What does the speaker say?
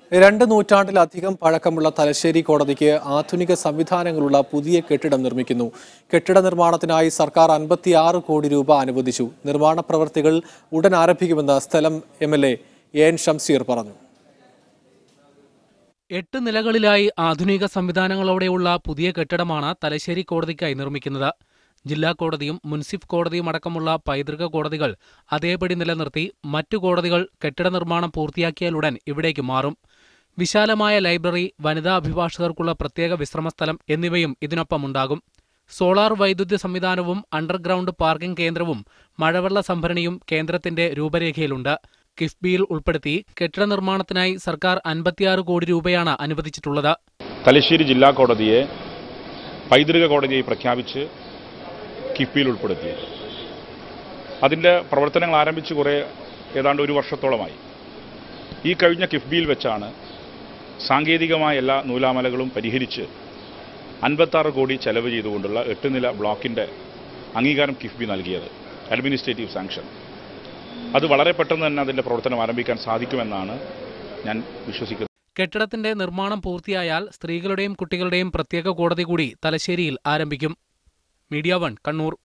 രണ്ട് നൂറ്റാണ്ടിലധികം പഴക്കമുള്ള തലശ്ശേരി കോടതിക്ക് ആധുനിക സംവിധാനങ്ങളുള്ള പുതിയ കെട്ടിടം നിർമ്മിക്കുന്നു കെട്ടിട നിർമ്മാണത്തിനായി സർക്കാർ അൻപത്തിയാറ് കോടി രൂപ അനുവദിച്ചു നിർമ്മാണ പ്രവൃത്തികൾ ഉടൻ ആരംഭിക്കുമെന്ന് സ്ഥലം M L A N Shamseer പറഞ്ഞു എട്ട് നിലകളിലായി ആധുനിക സംവിധാനങ്ങളോടെയുള്ള പുതിയ കെട്ടിടമാണ് തലശ്ശേരി കോടതിക്കായി നിർമ്മിക്കുന്നത് ജില്ലാ കോടതിയും മുൻസിഫ് കോടതിയും അടക്കമുള്ള പൈതൃക കോടതികൾ അതേപടി നിലനിർത്തി മറ്റു കോടതികൾ കെട്ടിട നിർമ്മാണം പൂർത്തിയാക്കിയാലുടൻ ഇവിടേക്ക് മാറും വിശാലമായ ലൈബ്രറി വനിതാ അഭിഭാഷകർക്കുള്ള പ്രത്യേക വിശ്രമസ്ഥലം എന്നിവയും ഇതിനൊപ്പമുണ്ടാകും സോളാർ വൈദ്യുതി സംവിധാനവും അണ്ടർഗ്രൗണ്ട് പാർക്കിംഗ് കേന്ദ്രവും മഴവെള്ള സംഭരണിയും കേന്ദ്രത്തിന്റെ രൂപരേഖയിലുണ്ട് കിഫ്ബിയിൽ ഉൾപ്പെടുത്തി കെട്ടിട നിർമ്മാണത്തിനായി സർക്കാർ അൻപത്തിയാറ് കോടി രൂപയാണ് അനുവദിച്ചിട്ടുള്ളത് തലശ്ശേരി ജില്ലാ കോടതിയെ പൈതൃക കോടതിയായി പ്രഖ്യാപിച്ച് കിഫ്ബിയിൽ ഉൾപ്പെടുത്തി അതിൻ്റെ പ്രവർത്തനങ്ങൾ ആരംഭിച്ച് കുറേ ഏതാണ്ട് ഒരു വർഷത്തോളമായി ഈ കഴിഞ്ഞ കിഫ്ബിയിൽ വെച്ചാണ് സാങ്കേതികമായ എല്ലാ നൂലാമലകളും പരിഹരിച്ച് അൻപത്താറ് കോടി ചെലവ് ചെയ്തുകൊണ്ടുള്ള എട്ട് നില ബ്ലോക്കിൻ്റെ അംഗീകാരം കിഫ്ബി നൽകിയത് അഡ്മിനിസ്ട്രേറ്റീവ് സാങ്ഷൻ അത് വളരെ പെട്ടെന്ന് തന്നെ അതിൻ്റെ പ്രവർത്തനം ആരംഭിക്കാൻ സാധിക്കുമെന്നാണ് ഞാൻ വിശ്വസിക്കുന്നത് കെട്ടിടത്തിന്റെ നിർമ്മാണം പൂർത്തിയായാൽ സ്ത്രീകളുടെയും കുട്ടികളുടെയും പ്രത്യേക കോടതി കൂടി തലശ്ശേരിയിൽ ആരംഭിക്കും മീഡിയ വൺ കണ്ണൂർ